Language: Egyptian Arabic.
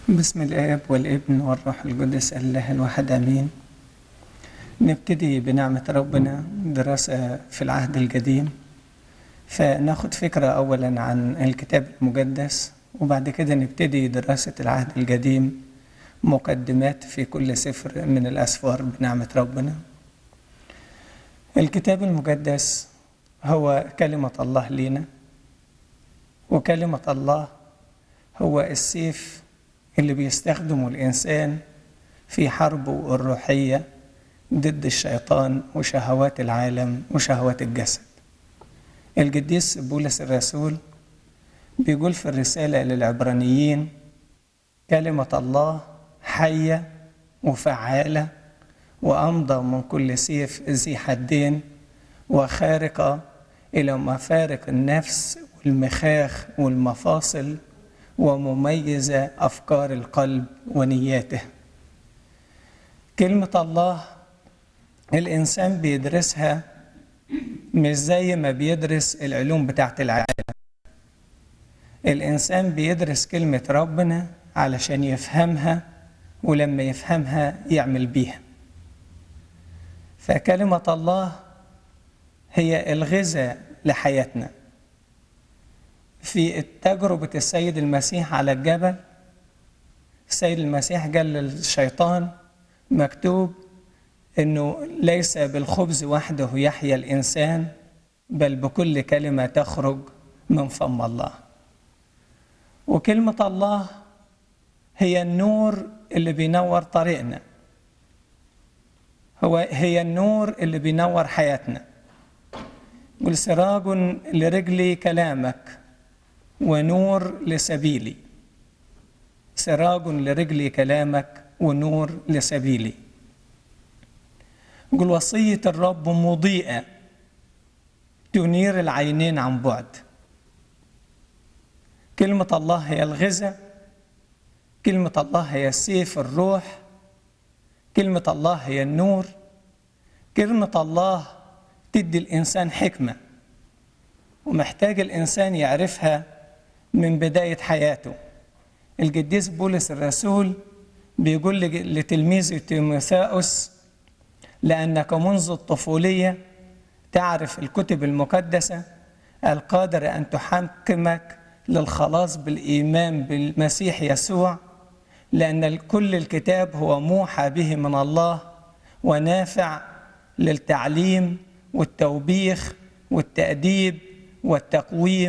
بسم الآب والابن والروح القدس الله الواحد آمين نبتدي بنعمة ربنا دراسة في العهد القديم فناخد فكرة أولا عن الكتاب المقدس وبعد كده نبتدي دراسة العهد القديم مقدمات في كل سفر من الأسفار بنعمة ربنا الكتاب المقدس هو كلمة الله لينا وكلمة الله هو السيف اللي بيستخدمه الإنسان في حربه الروحية ضد الشيطان وشهوات العالم وشهوات الجسد القديس بولس الرسول بيقول في الرسالة للعبرانيين كلمة الله حية وفعالة وأمضى من كل سيف ذي حدين وخارقة إلى مفارق النفس والمخاخ والمفاصل ومميزة أفكار القلب ونياته كلمة الله الإنسان بيدرسها مش زي ما بيدرس العلوم بتاعت العالم الإنسان بيدرس كلمة ربنا علشان يفهمها ولما يفهمها يعمل بيها فكلمة الله هي الغذاء لحياتنا في تجربة السيد المسيح على الجبل السيد المسيح قال للشيطان مكتوب انه ليس بالخبز وحده يحيا الانسان بل بكل كلمه تخرج من فم الله وكلمه الله هي النور اللي بينور طريقنا هو هي النور اللي بينور حياتنا قل سراج لرجلي كلامك ونور لسبيلي سراج لرجلي كلامك ونور لسبيلي قل وصية الرب مضيئة تنير العينين عن بعد كلمة الله هي الغذاء كلمة الله هي سيف الروح كلمة الله هي النور كلمة الله تدي الإنسان حكمة ومحتاج الإنسان يعرفها من بداية حياته القديس بولس الرسول بيقول لتلميذه تيموثاوس لأنك منذ الطفولية تعرف الكتب المقدسة القادرة أن تحكمك للخلاص بالإيمان بالمسيح يسوع لأن كل الكتاب هو موحى به من الله ونافع للتعليم والتوبيخ والتأديب والتقويم